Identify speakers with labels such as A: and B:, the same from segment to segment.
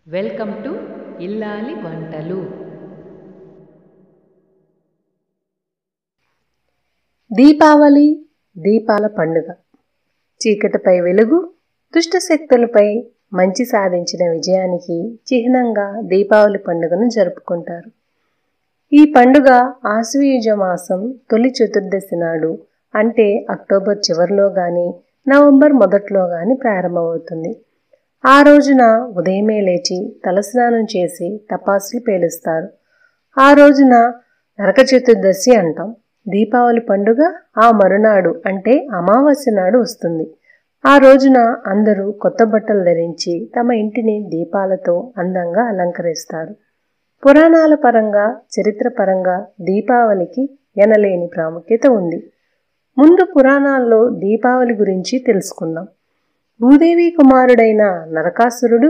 A: welcome to ఇల్లాలి వంటలు
B: దీపావళి దీపాల పండుగ చీకటిపై వెలుగు దుష్ట శక్తులపై మంచి సాధించిన విజయానికి చిహ్నంగా దీపావళి పండుగను జరుపుకుంటారు ఈ పండుగ ఆశ్వయుజ మాసం తొలి చతుర్దశి నాడు అంటే అక్టోబర్ చివరిలో గాని నవంబర్ మొదట్లో గాని ప్రారంభమవుతుంది ఆ రోజున ఉదయమే లేచి తలస్నానం చేసి టపాసులు పేలుస్తారు ఆ రోజున నరక చతుర్దశి అంటాం దీపావళి పండుగ ఆ మరునాడు అంటే అమావాస్య నాడు వస్తుంది ఆ రోజున అందరూ కొత్త బట్టలు ధరించి తమ ఇంటిని దీపాలతో అందంగా అలంకరిస్తారు పురాణాల పరంగా చరిత్ర పరంగా దీపావళికి ఎనలేని ప్రాముఖ్యత ఉంది ముందు పురాణాల్లో దీపావళి గురించి తెలుసుకుందాం భూదేవి కుమారుడైన నరకాసురుడు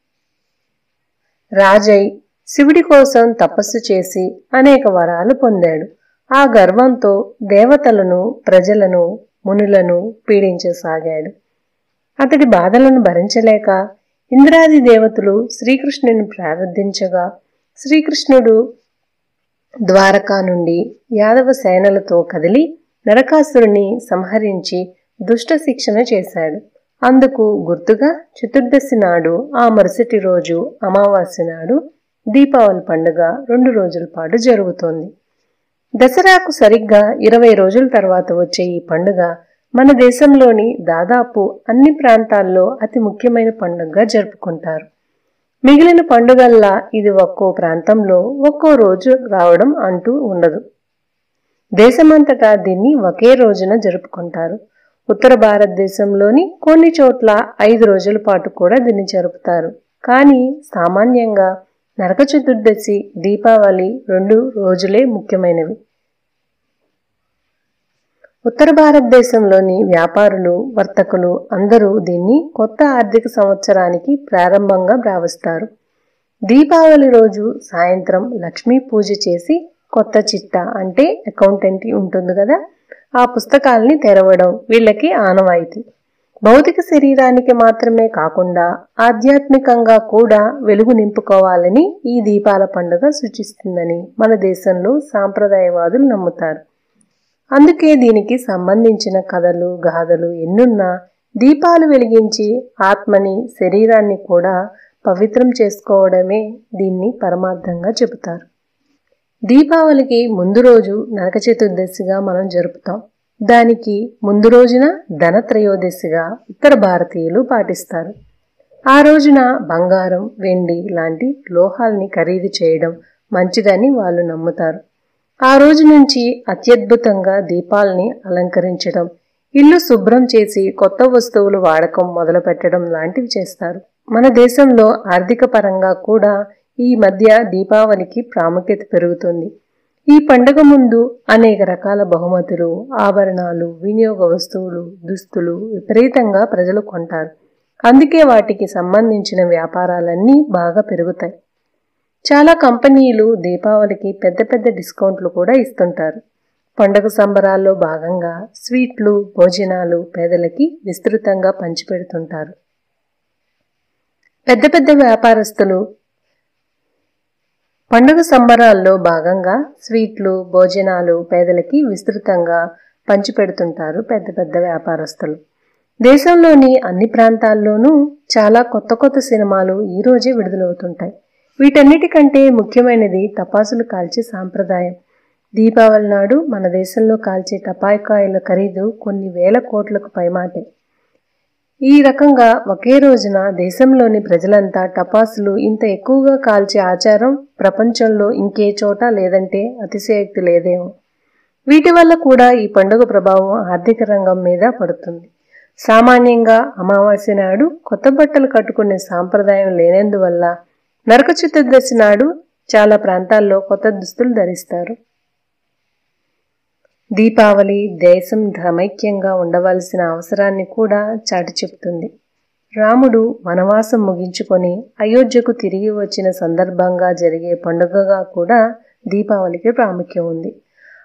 B: రాజై శివుడి కోసం తపస్సు చేసి అనేక వరాలు పొందాడు ఆ గర్వంతో దేవతలను ప్రజలను మునులను పీడించసాగాడు అతడి బాధలను భరించలేక ఇంద్రాది దేవతలు శ్రీకృష్ణుని ప్రార్థించగా శ్రీకృష్ణుడు ద్వారకా నుండి యాదవ సేనలతో కదిలి నరకాసురుని సంహరించి దుష్ట శిక్షణ చేశాడు అందుకు గుర్తుగా చతుర్దశి నాడు ఆ మరుసటి రోజు అమావాస్య నాడు దీపావళి పండుగ రెండు రోజుల పాటు జరుగుతోంది దసరాకు సరిగ్గా ఇరవై రోజుల తర్వాత వచ్చే ఈ పండుగ మన దేశంలోని దాదాపు అన్ని ప్రాంతాల్లో అతి ముఖ్యమైన పండుగగా జరుపుకుంటారు మిగిలిన పండుగల్లా ఇది ఒక్కో ప్రాంతంలో ఒక్కో రోజు రావడం అంటూ ఉండదు దేశమంతటా దీన్ని ఒకే రోజున జరుపుకుంటారు ఉత్తర భారతదేశంలోని కొన్ని చోట్ల ఐదు రోజుల పాటు కూడా దీన్ని జరుపుతారు కానీ సామాన్యంగా నరక చతుర్దశి దీపావళి రెండు రోజులే ముఖ్యమైనవి ఉత్తర భారతదేశంలోని వ్యాపారులు వర్తకులు అందరూ దీన్ని కొత్త ఆర్థిక సంవత్సరానికి ప్రారంభంగా భావిస్తారు దీపావళి రోజు సాయంత్రం లక్ష్మీ పూజ చేసి కొత్త చిట్ట అంటే అకౌంటెంట్ ఉంటుంది కదా ఆ పుస్తకాల్ని తెరవడం వీళ్ళకి ఆనవాయితీ భౌతిక శరీరానికి మాత్రమే కాకుండా ఆధ్యాత్మికంగా కూడా వెలుగు నింపుకోవాలని ఈ దీపాల పండుగ సూచిస్తుందని మన దేశంలో సాంప్రదాయవాదులు నమ్ముతారు అందుకే దీనికి సంబంధించిన కథలు గాథలు ఎన్నున్నా దీపాలు వెలిగించి ఆత్మని శరీరాన్ని కూడా పవిత్రం చేసుకోవడమే దీన్ని పరమార్థంగా చెబుతారు దీపావళికి ముందు రోజు నరక చతుర్దశిగా మనం జరుపుతాం దానికి ముందు రోజున ధనత్రయోదశిగా ఉత్తర భారతీయులు పాటిస్తారు ఆ రోజున బంగారం వెండి లాంటి లోహాల్ని ఖరీదు చేయడం మంచిదని వాళ్ళు నమ్ముతారు ఆ రోజు నుంచి అత్యద్భుతంగా దీపాల్ని అలంకరించడం ఇల్లు శుభ్రం చేసి కొత్త వస్తువులు వాడకం మొదలు పెట్టడం లాంటివి చేస్తారు మన దేశంలో ఆర్థిక పరంగా కూడా ఈ మధ్య దీపావళికి ప్రాముఖ్యత పెరుగుతుంది ఈ పండుగ ముందు అనేక రకాల బహుమతులు ఆభరణాలు వినియోగ వస్తువులు దుస్తులు విపరీతంగా ప్రజలు కొంటారు అందుకే వాటికి సంబంధించిన వ్యాపారాలన్నీ బాగా పెరుగుతాయి చాలా కంపెనీలు దీపావళికి పెద్ద పెద్ద డిస్కౌంట్లు కూడా ఇస్తుంటారు పండుగ సంబరాల్లో భాగంగా స్వీట్లు భోజనాలు పేదలకి విస్తృతంగా పంచిపెడుతుంటారు పెద్ద పెద్ద వ్యాపారస్తులు పండుగ సంబరాల్లో భాగంగా స్వీట్లు భోజనాలు పేదలకి విస్తృతంగా పంచిపెడుతుంటారు పెద్ద పెద్ద వ్యాపారస్తులు దేశంలోని అన్ని ప్రాంతాల్లోనూ చాలా కొత్త కొత్త సినిమాలు ఈ రోజే విడుదలవుతుంటాయి వీటన్నిటికంటే ముఖ్యమైనది టపాసులు కాల్చే సాంప్రదాయం దీపావళి నాడు మన దేశంలో కాల్చే టపాకాయల ఖరీదు కొన్ని వేల కోట్లకు పైమాటే ఈ రకంగా ఒకే రోజున దేశంలోని ప్రజలంతా టపాసులు ఇంత ఎక్కువగా కాల్చే ఆచారం ప్రపంచంలో ఇంకే చోట లేదంటే అతిశయోక్తి లేదేమో వీటి వల్ల కూడా ఈ పండుగ ప్రభావం ఆర్థిక రంగం మీద పడుతుంది సామాన్యంగా అమావాస్య నాడు కొత్త బట్టలు కట్టుకునే సాంప్రదాయం లేనందువల్ల నరక చతుర్దశి నాడు చాలా ప్రాంతాల్లో కొత్త దుస్తులు ధరిస్తారు దీపావళి దేశం సమైక్యంగా ఉండవలసిన అవసరాన్ని కూడా చాటి చెప్తుంది రాముడు వనవాసం ముగించుకొని అయోధ్యకు తిరిగి వచ్చిన సందర్భంగా జరిగే పండుగగా కూడా దీపావళికి ప్రాముఖ్యం ఉంది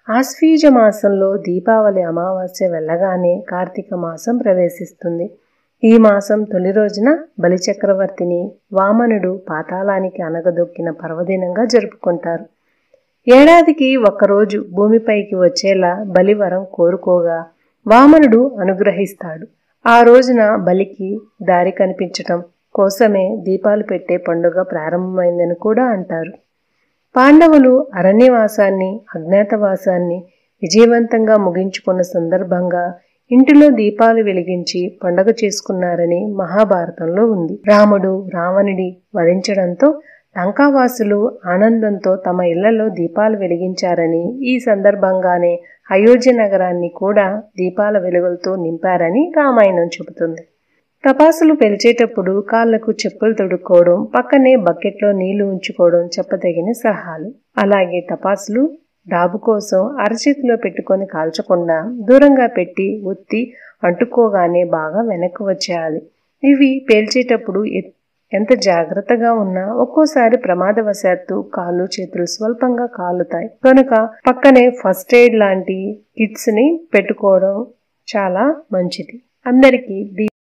B: ఆశ్వీజ మాసంలో దీపావళి అమావాస్య వెళ్ళగానే కార్తీక మాసం ప్రవేశిస్తుంది ఈ మాసం తొలి రోజున బలిచక్రవర్తిని వామనుడు పాతాళానికి అనగదొక్కిన పర్వదినంగా జరుపుకుంటారు ఏడాదికి ఒక్కరోజు భూమిపైకి వచ్చేలా బలివరం కోరుకోగా వామనుడు అనుగ్రహిస్తాడు ఆ రోజున బలికి దారి కనిపించటం కోసమే దీపాలు పెట్టే పండుగ ప్రారంభమైందని కూడా అంటారు పాండవులు అరణ్యవాసాన్ని అజ్ఞాతవాసాన్ని విజయవంతంగా ముగించుకున్న సందర్భంగా ఇంటిలో దీపాలు వెలిగించి పండగ చేసుకున్నారని మహాభారతంలో ఉంది రాముడు రావణుడి వధించడంతో లంకావాసులు ఆనందంతో తమ ఇళ్లలో దీపాలు వెలిగించారని ఈ సందర్భంగానే అయోధ్య నగరాన్ని కూడా దీపాల వెలుగులతో నింపారని రామాయణం చెబుతుంది టపాసులు పెలిచేటప్పుడు కాళ్లకు చెప్పులు తొడుక్కోవడం పక్కనే బకెట్లో నీళ్లు ఉంచుకోవడం చెప్పదగిన సలహాలు అలాగే టపాసులు డాబు కోసం అరచేతిలో పెట్టుకొని కాల్చకుండా దూరంగా పెట్టి ఒత్తి అంటుకోగానే బాగా వెనక్కి వచ్చేయాలి ఇవి పేల్చేటప్పుడు ఎంత జాగ్రత్తగా ఉన్నా ఒక్కోసారి ప్రమాదవశాత్తు కాళ్ళు చేతులు స్వల్పంగా కాలుతాయి కనుక పక్కనే ఫస్ట్ ఎయిడ్ లాంటి కిట్స్ ని పెట్టుకోవడం చాలా మంచిది అందరికీ